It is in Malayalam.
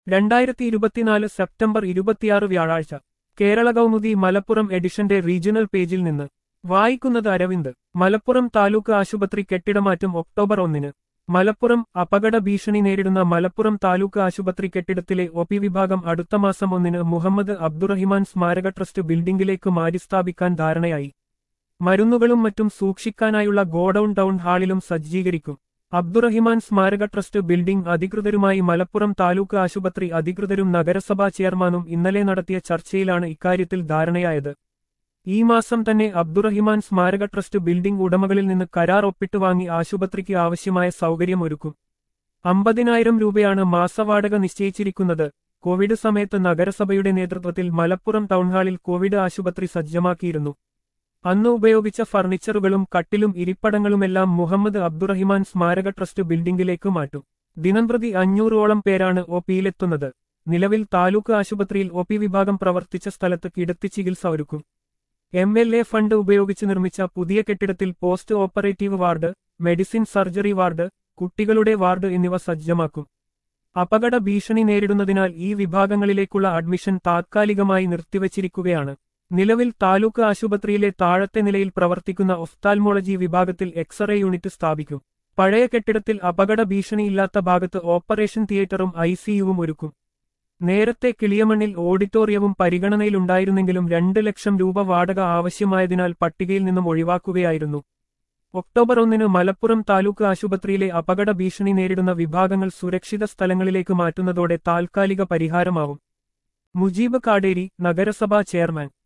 രണ്ടായിരത്തി ഇരുപത്തിനാല് സെപ്റ്റംബർ ഇരുപത്തിയാറ് വ്യാഴാഴ്ച കേരള കൗമുദി മലപ്പുറം എഡിഷന്റെ റീജിയണൽ പേജിൽ നിന്ന് വായിക്കുന്നത് അരവിന്ദ് മലപ്പുറം താലൂക്ക് ആശുപത്രി കെട്ടിടമാറ്റം ഒക്ടോബർ ഒന്നിന് മലപ്പുറം അപകട ഭീഷണി നേരിടുന്ന മലപ്പുറം താലൂക്ക് ആശുപത്രി കെട്ടിടത്തിലെ ഒ പി വിഭാഗം അടുത്ത മാസം ഒന്നിന് മുഹമ്മദ് അബ്ദുറഹിമാൻ സ്മാരക ട്രസ്റ്റ് ബിൽഡിംഗിലേക്ക് മാറ്റിസ്ഥാപിക്കാൻ ധാരണയായി മരുന്നുകളും മറ്റും സൂക്ഷിക്കാനായുള്ള ഗോഡൌൺ ടൗൺ ഹാളിലും സജ്ജീകരിക്കും അബ്ദുറഹിമാൻ സ്മാരക ട്രസ്റ്റ് ബിൽഡിംഗ് അധികൃതരുമായി മലപ്പുറം താലൂക്ക് ആശുപത്രി അധികൃതരും നഗരസഭാ ചെയർമാനും ഇന്നലെ നടത്തിയ ചർച്ചയിലാണ് ഇക്കാര്യത്തിൽ ധാരണയായത് ഈ മാസം തന്നെ അബ്ദുറഹിമാൻ സ്മാരക ട്രസ്റ്റ് ബിൽഡിംഗ് ഉടമകളിൽ നിന്ന് കരാർ ഒപ്പിട്ട് വാങ്ങി ആശുപത്രിക്ക് ആവശ്യമായ സൗകര്യമൊരുക്കും അമ്പതിനായിരം രൂപയാണ് മാസവാടക നിശ്ചയിച്ചിരിക്കുന്നത് കോവിഡ് സമയത്ത് നഗരസഭയുടെ നേതൃത്വത്തിൽ മലപ്പുറം ടൗൺഹാളിൽ കോവിഡ് ആശുപത്രി സജ്ജമാക്കിയിരുന്നു അന്ന് ഉപയോഗിച്ച ഫർണിച്ചറുകളും കട്ടിലും ഇരിപ്പടങ്ങളുമെല്ലാം മുഹമ്മദ് അബ്ദുറഹിമാൻ സ്മാരക ട്രസ്റ്റ് ബിൽഡിംഗിലേക്ക് മാറ്റും ദിനംപ്രതി അഞ്ഞൂറോളം പേരാണ് ഒ പിയിലെത്തുന്നത് നിലവിൽ താലൂക്ക് ആശുപത്രിയിൽ ഒ പി വിഭാഗം പ്രവർത്തിച്ച സ്ഥലത്ത് കിടത്തി ചികിത്സ ഒരുക്കും എം എൽ എ ഫണ്ട് ഉപയോഗിച്ച് നിർമ്മിച്ച പുതിയ കെട്ടിടത്തിൽ post operative ward medicine surgery ward കുട്ടികളുടെ വാർഡ് എന്നിവ സജ്ജമാക്കും അപകട ഭീഷണി നേരിടുന്നതിനാൽ ഈ വിഭാഗങ്ങളിലേക്കുള്ള അഡ്മിഷൻ താത്കാലികമായി നിർത്തിവച്ചിരിക്കുകയാണ് നിലവിൽ താലൂക്ക് ആശുപത്രിയിലെ താഴത്തെ നിലയിൽ പ്രവർത്തിക്കുന്ന ഒഫ്താൽമോളജി വിഭാഗത്തിൽ എക്സ്റേ യൂണിറ്റ് സ്ഥാപിക്കും പഴയ കെട്ടിടത്തിൽ അപകട ഭീഷണിയില്ലാത്ത ഭാഗത്ത് ഓപ്പറേഷൻ തിയേറ്ററും ഐസിയുവും ഒരുക്കും നേരത്തെ കിളിയമണ്ണിൽ ഓഡിറ്റോറിയവും പരിഗണനയിലുണ്ടായിരുന്നെങ്കിലും രണ്ട് ലക്ഷം രൂപ വാടക ആവശ്യമായതിനാൽ പട്ടികയിൽ നിന്നും ഒഴിവാക്കുകയായിരുന്നു ഒക്ടോബർ ഒന്നിന് മലപ്പുറം താലൂക്ക് ആശുപത്രിയിലെ അപകട ഭീഷണി നേരിടുന്ന വിഭാഗങ്ങൾ സുരക്ഷിത സ്ഥലങ്ങളിലേക്ക് മാറ്റുന്നതോടെ താൽക്കാലിക പരിഹാരമാവും മുജീബ് കാടേരി നഗരസഭാ ചെയർമാൻ